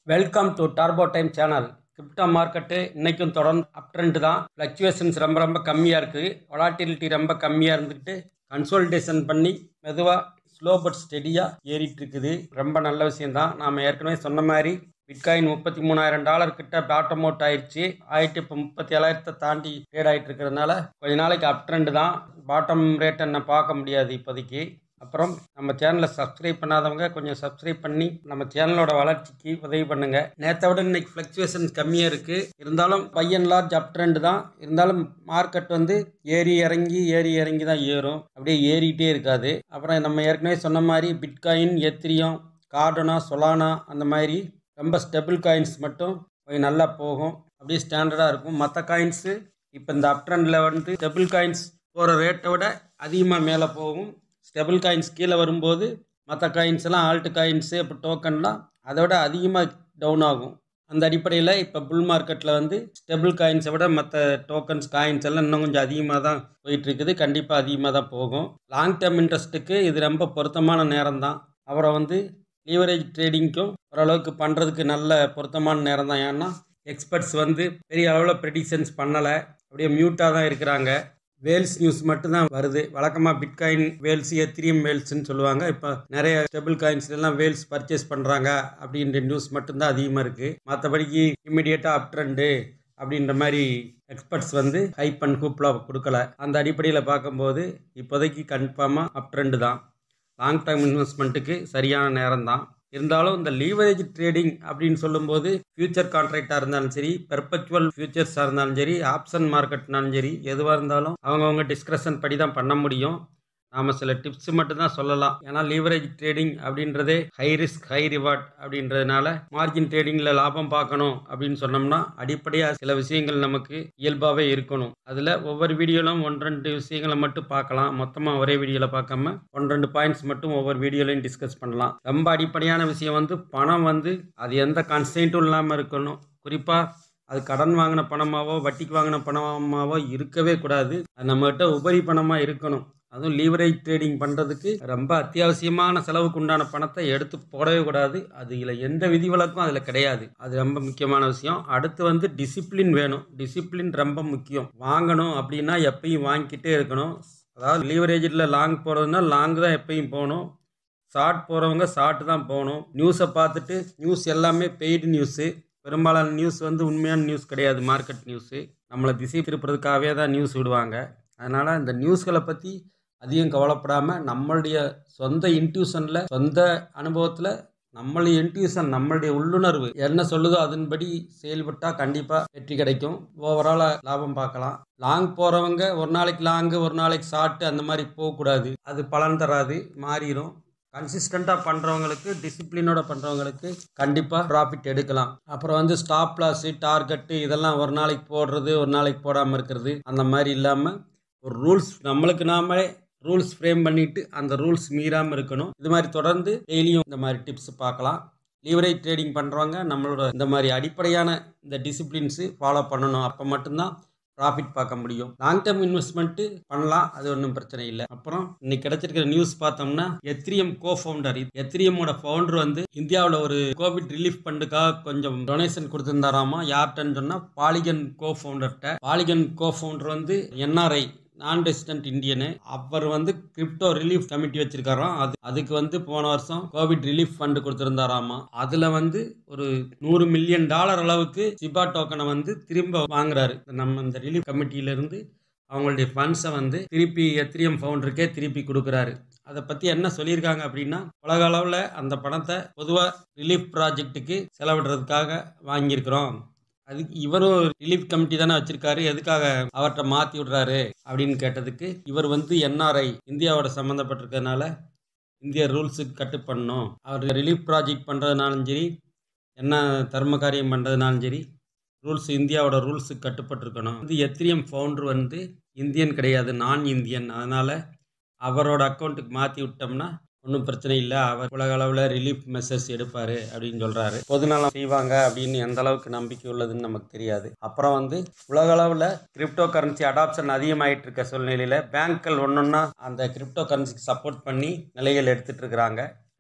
welcome to turbo time channel crypto market இன்றைக்கும் தொடர்ந்து அப் trend தான் ஃப்ளக்சுவேஷன்ஸ் ரொம்ப ரொம்ப கம்மியாக இருக்குது வொலாட்டிலிட்டி ரொம்ப கம்மியாக இருந்துக்கிட்டு கன்சோல்டேஷன் பண்ணி மெதுவாக ஸ்லோ பட் ஸ்டெடியாக ஏறிட்டு இருக்குது ரொம்ப நல்ல விஷயம்தான் நாம் ஏற்கனவே சொன்ன மாதிரி பிட்காயின் முப்பத்தி மூணாயிரம் டாலர் கிட்ட பாட்டம் அவுட் ஆயிடுச்சு ஆயிட்டு இப்போ முப்பத்தி ஏழாயிரத்தை தாண்டி ட்ரேட் ஆகிட்டு இருக்கிறதுனால கொஞ்ச நாளைக்கு அப் ட்ரெண்ட் தான் பாட்டம் ரேட் என்ன பார்க்க முடியாது இப்போதைக்கு அப்புறம் நம்ம சேனலை சப்ஸ்கிரைப் பண்ணாதவங்க கொஞ்சம் சப்ஸ்கிரைப் பண்ணி நம்ம சேனலோட வளர்ச்சிக்கு உதவி பண்ணுங்க நேற்றை விட இன்னைக்கு ஃப்ளக்சுவேஷன்ஸ் கம்மியாக இருக்கு இருந்தாலும் பையன் லார்ஜ் அப் ட்ரெண்ட் தான் இருந்தாலும் மார்க்கெட் வந்து ஏறி இறங்கி ஏறி இறங்கி தான் ஏறும் அப்படியே ஏறிட்டே இருக்காது அப்புறம் நம்ம ஏற்கனவே சொன்ன மாதிரி பிட்காயின் எத்திரியம் கார்டனா சொலானா அந்த மாதிரி ரொம்ப ஸ்டெபிள் காயின்ஸ் மட்டும் கொஞ்சம் நல்லா போகும் அப்படியே ஸ்டாண்டர்டாக இருக்கும் மற்ற காயின்ஸு இப்போ இந்த அப் ட்ரெண்டில் வந்து ஸ்டெபிள் காயின்ஸ் போகிற ரேட்டை விட அதிகமாக மேலே போகும் ஸ்டெபிள் காயின்ஸ் கீழே வரும்போது மற்ற காயின்ஸ் எல்லாம் ஆல்ட் காயின்ஸு இப்போ டோக்கன்லாம் அதை விட அதிகமாக டவுன் ஆகும் அந்த அடிப்படையில் இப்போ புல் மார்க்கெட்டில் வந்து ஸ்டெபிள் காயின்ஸை விட மற்ற டோக்கன்ஸ் காயின்ஸ் எல்லாம் இன்னும் கொஞ்சம் அதிகமாக தான் போயிட்டுருக்குது கண்டிப்பாக அதிகமாக தான் போகும் லாங் டேர்ம் இன்ட்ரெஸ்ட்டுக்கு இது ரொம்ப பொருத்தமான நேரம் தான் அப்புறம் வந்து லீவரேஜ் ட்ரேடிங்க்கும் ஓரளவுக்கு பண்ணுறதுக்கு நல்ல பொருத்தமான நேரம் தான் ஏன்னா எக்ஸ்பர்ட்ஸ் வந்து பெரிய அளவில் ப்ரெடிக்ஷன்ஸ் பண்ணலை அப்படியே மியூட்டாக தான் இருக்கிறாங்க வேல்ஸ் நியூஸ் மட்டும்தான் வருது வழக்கமாக பிட்காயின் வேல்ஸ் எத்திரியம் வேல்ஸ்ன்னு சொல்லுவாங்க இப்போ நிறைய ஸ்டெபிள் காயின்ஸ்லாம் வேல்ஸ் பர்ச்சேஸ் பண்ணுறாங்க அப்படின்ற நியூஸ் மட்டும்தான் அதிகமாக இருக்குது மற்றபடிக்கு இம்மிடியேட்டாக அப் ட்ரெண்டு அப்படின்ற மாதிரி எக்ஸ்பர்ட்ஸ் வந்து ஹைப் அண்ட் ஹூப்லாம் கொடுக்கல அந்த அடிப்படையில் பார்க்கும்போது இப்போதைக்கு கன்ஃபார்மாக அப் ட்ரெண்டு தான் லாங் டேர்ம் இன்வெஸ்ட்மெண்ட்டுக்கு சரியான நேரம் தான் இருந்தாலும் இந்த லீவரேஜ் ட்ரேடிங் அப்படின்னு சொல்லும்போது ஃபியூச்சர் கான்ட்ராக்டாக இருந்தாலும் சரி பெர்பச்சுவல் ஃபியூச்சர்ஸாக இருந்தாலும் சரி ஆப்ஷன் மார்க்கெட்னாலும் சரி எதுவாக இருந்தாலும் அவங்கவுங்க டிஸ்கஷன் படி தான் பண்ண முடியும் நாம் சில டிப்ஸ் மட்டும் தான் சொல்லலாம் ஏன்னா லீவரேஜ் ட்ரேடிங் அப்படின்றதே ஹை ரிஸ்க் ஹை ரிவார்ட் அப்படின்றதுனால மார்ஜின் ட்ரேடிங்கில் லாபம் பார்க்கணும் அப்படின்னு சொன்னோம்னா அடிப்படையாக சில விஷயங்கள் நமக்கு இயல்பாகவே இருக்கணும் அதில் ஒவ்வொரு வீடியோலும் ஒன்று ரெண்டு விஷயங்களை மட்டும் பார்க்கலாம் மொத்தமாக ஒரே வீடியோவில் பார்க்காம ஒன்று ரெண்டு பாயிண்ட்ஸ் மட்டும் ஒவ்வொரு வீடியோலையும் டிஸ்கஸ் பண்ணலாம் ரொம்ப அடிப்படையான விஷயம் வந்து பணம் வந்து அது எந்த கன்ஸ்டன்ட்டும் இல்லாமல் இருக்கணும் குறிப்பாக அது கடன் வாங்கின பணமாவோ வட்டிக்கு வாங்கின பணமாவோ இருக்கவே கூடாது அது நம்மகிட்ட உபரி பணமாக இருக்கணும் அதுவும் லீவரேஜ் ட்ரேடிங் பண்ணுறதுக்கு ரொம்ப அத்தியாவசியமான செலவுக்கு உண்டான பணத்தை எடுத்து போடவே கூடாது அது இதில் எந்த விதிவிலக்கும் அதில் கிடையாது அது ரொம்ப முக்கியமான விஷயம் அடுத்து வந்து டிசிப்ளின் வேணும் டிசிப்ளின் ரொம்ப முக்கியம் வாங்கணும் அப்படின்னா எப்பயும் வாங்கிக்கிட்டே இருக்கணும் அதாவது லீவரேஜில் லாங் போகிறதுனா லாங் தான் எப்பயும் போகணும் ஷார்ட் போகிறவங்க ஷார்ட் தான் போகணும் நியூஸை பார்த்துட்டு நியூஸ் எல்லாமே பெய்டு நியூஸு பெரும்பாலான நியூஸ் வந்து உண்மையான நியூஸ் கிடையாது மார்க்கெட் நியூஸு நம்மளை திசை திருப்புறதுக்காகவே தான் நியூஸ் விடுவாங்க அதனால் இந்த நியூஸ்களை பற்றி அதிகம் கவலைப்படாமல் நம்மளுடைய சொந்த இன்ட்யூஷனில் சொந்த அனுபவத்தில் நம்மளுடைய இன்ட்யூஷன் நம்மளுடைய உள்ளுணர்வு என்ன சொல்லுதோ அதன்படி செயல்பட்டால் கண்டிப்பாக வெற்றி கிடைக்கும் ஓவராலாக லாபம் பார்க்கலாம் லாங் போகிறவங்க ஒரு நாளைக்கு லாங்கு ஒரு நாளைக்கு ஷார்ட்டு அந்த மாதிரி போகக்கூடாது அது பலன் தராது மாறிடும் கன்சிஸ்டண்ட்டாக பண்ணுறவங்களுக்கு டிசிப்ளினோட பண்ணுறவங்களுக்கு கண்டிப்பாக ப்ராஃபிட் எடுக்கலாம் அப்புறம் வந்து ஸ்டாப் லாஸு டார்கெட்டு இதெல்லாம் ஒரு நாளைக்கு போடுறது ஒரு நாளைக்கு போடாமல் இருக்கிறது அந்த மாதிரி இல்லாமல் ஒரு ரூல்ஸ் நம்மளுக்கு நாமளே ரூல்ஸ் ஃப்ரேம் பண்ணிட்டு அந்த ரூல்ஸ் மீறாமல் இருக்கணும் இது மாதிரி தொடர்ந்து டெய்லியும் இந்த மாதிரி டிப்ஸ் பார்க்கலாம் லீவரேஜ் ட்ரேடிங் பண்ணுறவங்க நம்மளோட இந்த மாதிரி அடிப்படையான இந்த டிசிப்ளின்ஸு ஃபாலோ பண்ணணும் அப்போ மட்டும்தான் ப்ராஃபிட் பார்க்க முடியும் லாங் டேர்ம் இன்வெஸ்ட்மெண்ட்டு பண்ணலாம் அது ஒன்றும் பிரச்சனை இல்லை அப்புறம் இன்னைக்கு கிடைச்சிருக்கிற நியூஸ் பார்த்தோம்னா எத்ரியம் கோ ஃபவுண்டர் எத்ரியமோட ஃபவுண்டர் வந்து இந்தியாவில் ஒரு கோவிட் ரிலீஃப் ஃபண்டுக்காக கொஞ்சம் டொனேஷன் கொடுத்துருந்தாராமா யார்கிட்டன்னு சொன்னால் பாலிகன் கோ ஃபவுண்டர்கிட்ட பாலிகன் கோ ஃபவுண்டர் வந்து என்ஆர்ஐ நான் ரெசிடென்ட் இந்தியனு அவர் வந்து கிரிப்டோ ரிலீஃப் கமிட்டி வச்சிருக்காராம் அது அதுக்கு வந்து போன வருஷம் கோவிட் ரிலீஃப் ஃபண்டு கொடுத்துருந்தாராமா அதுல வந்து ஒரு நூறு மில்லியன் டாலர் அளவுக்கு சிபா டோக்கனை வந்து திரும்ப வாங்குறாரு நம்ம இந்த ரிலீஃப் கமிட்டியில இருந்து அவங்களுடைய ஃபண்ட்ஸை வந்து திருப்பி எத்திரியம் ஃபவுண்டருக்கே திருப்பி கொடுக்குறாரு அதை பற்றி என்ன சொல்லியிருக்காங்க அப்படின்னா உலக அளவில் அந்த பணத்தை பொதுவாக ரிலீஃப் ப்ராஜெக்ட்டுக்கு செலவிடுறதுக்காக வாங்கியிருக்கிறோம் அதுக்கு இவரும் ரிலீஃப் கமிட்டி தானே வச்சிருக்காரு எதுக்காக அவர்கிட்ட மாற்றி விடுறாரு அப்படின்னு கேட்டதுக்கு இவர் வந்து என்ஆர்ஐ இந்தியாவோட சம்மந்தப்பட்டிருக்கிறதுனால இந்திய ரூல்ஸுக்கு கட்டுப்படணும் அவர் ரிலீஃப் ப்ராஜெக்ட் பண்ணுறதுனாலும் சரி என்ன தர்ம காரியம் பண்ணுறதுனாலும் சரி ரூல்ஸ் இந்தியாவோட ரூல்ஸுக்கு கட்டுப்பட்டிருக்கணும் வந்து எத்திரியம் ஃபவுண்டர் வந்து இந்தியன் கிடையாது நான் இந்தியன் அதனால் அவரோட அக்கௌண்ட்டுக்கு மாற்றி விட்டோம்னா ஒன்றும் பிரச்சனை இல்லை அவர் உலக அளவில் ரிலீஃப் மெசேஜ் எடுப்பார் அப்படின்னு சொல்கிறாரு பொதுநலம் செய்வாங்க அப்படின்னு எந்த அளவுக்கு நம்பிக்கை உள்ளதுன்னு நமக்கு தெரியாது அப்புறம் வந்து உலக அளவில் கிரிப்டோ கரன்சி அடாப்ஷன் அதிகமாகிட்டு இருக்க சூழ்நிலையில் பேங்க்கள் ஒன்றொன்னா அந்த கிரிப்டோ கரன்சிக்கு சப்போர்ட் பண்ணி நிலைகள் எடுத்துகிட்டு இருக்கிறாங்க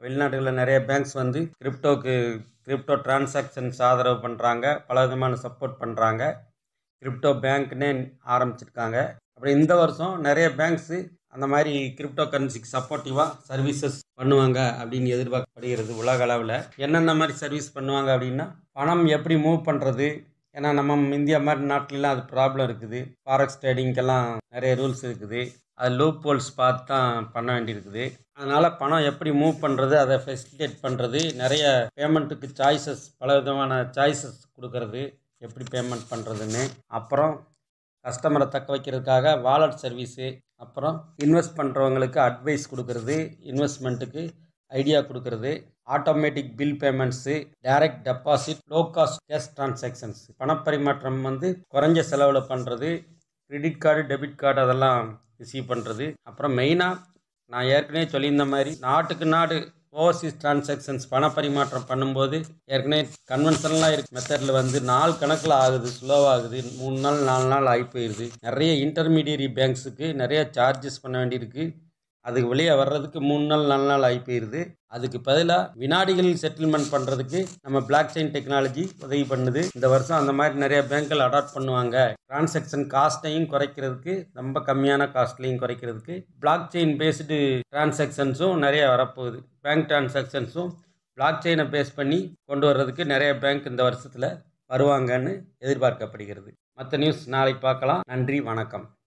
வெளிநாடுகளில் நிறைய பேங்க்ஸ் வந்து கிரிப்டோக்கு கிரிப்டோ டிரான்சாக்ஷன்ஸ் ஆதரவு பண்ணுறாங்க பல விதமான சப்போர்ட் பண்ணுறாங்க கிரிப்டோ பேங்க்னே ஆரம்பிச்சிருக்காங்க அப்புறம் இந்த வருஷம் நிறைய பேங்க்ஸு அந்த மாதிரி கிரிப்டோ கரன்சிக்கு சப்போர்ட்டிவாக சர்வீசஸ் பண்ணுவாங்க அப்படின்னு எதிர்பார்க்கப்படுகிறது உலக அளவில் என்னென்ன மாதிரி சர்வீஸ் பண்ணுவாங்க அப்படின்னா பணம் எப்படி மூவ் பண்ணுறது ஏன்னா நம்ம இந்தியா மாதிரி நாட்டிலலாம் அது ப்ராப்ளம் இருக்குது ஃபாரெக்ஸ் ட்ரேடிங்க்கெல்லாம் நிறைய ரூல்ஸ் இருக்குது அது லூப் ஹோல்ஸ் பார்த்து தான் பண்ண வேண்டியிருக்குது அதனால் பணம் எப்படி மூவ் பண்ணுறது அதை ஃபெசிலிட்டேட் பண்ணுறது நிறைய பேமெண்ட்டுக்கு சாய்ஸஸ் பல விதமான சாய்ஸஸ் கொடுக்கறது எப்படி பேமெண்ட் பண்ணுறதுன்னு அப்புறம் கஸ்டமரை தக்க வைக்கிறதுக்காக வாலெட் சர்வீஸு அப்புறம் இன்வெஸ்ட் பண்ணுறவங்களுக்கு அட்வைஸ் கொடுக்கறது இன்வெஸ்ட்மெண்ட்டுக்கு ஐடியா கொடுக்கறது automatic bill payments direct deposit low cost cash transactions பணப்பரிமாற்றம் வந்து குறைஞ்ச செலவில் பண்ணுறது கிரெடிட் கார்டு டெபிட் கார்டு அதெல்லாம் ரிசீவ் பண்ணுறது அப்புறம் மெயினாக நான் ஏற்கனவே சொல்லியிருந்த மாதிரி நாட்டுக்கு நாடு ஓவர்சீஸ் டிரான்சாக்ஷன்ஸ் பண பரிமாற்றம் பண்ணும்போது ஏற்கனவே கன்வென்ஷனலாக இருக்க மெத்தடில் வந்து நாள் கணக்கில் ஆகுது ஸ்லோவாகுது மூணு நாள் நாலு நாள் ஆகி போயிடுது நிறைய இன்டர்மீடியரி பேங்க்ஸுக்கு நிறைய சார்ஜஸ் பண்ண வேண்டியிருக்கு அதுக்கு வெளியே வர்றதுக்கு மூணு நாள் நாலு நாள் ஆகி போயிடுது அதுக்கு பதிலாக வினாடிகளில் செட்டில்மெண்ட் பண்ணுறதுக்கு நம்ம பிளாக் செயின் டெக்னாலஜி உதவி பண்ணுது இந்த வருஷம் அந்த மாதிரி நிறைய பேங்க்கள் அடாப்ட் பண்ணுவாங்க டிரான்சாக்ஷன் காஸ்ட்டையும் குறைக்கிறதுக்கு ரொம்ப கம்மியான காஸ்ட்லையும் குறைக்கிறதுக்கு பிளாக் செயின் பேஸ்டு டிரான்சாக்ஷன்ஸும் நிறைய வரப்போகுது பேங்க் டிரான்சாக்ஷன்ஸும் பிளாக் செயினை பேஸ் பண்ணி கொண்டு வர்றதுக்கு நிறைய பேங்க் இந்த வருஷத்தில் வருவாங்கன்னு எதிர்பார்க்கப்படுகிறது மற்ற நியூஸ் நாளைக்கு பார்க்கலாம் நன்றி வணக்கம்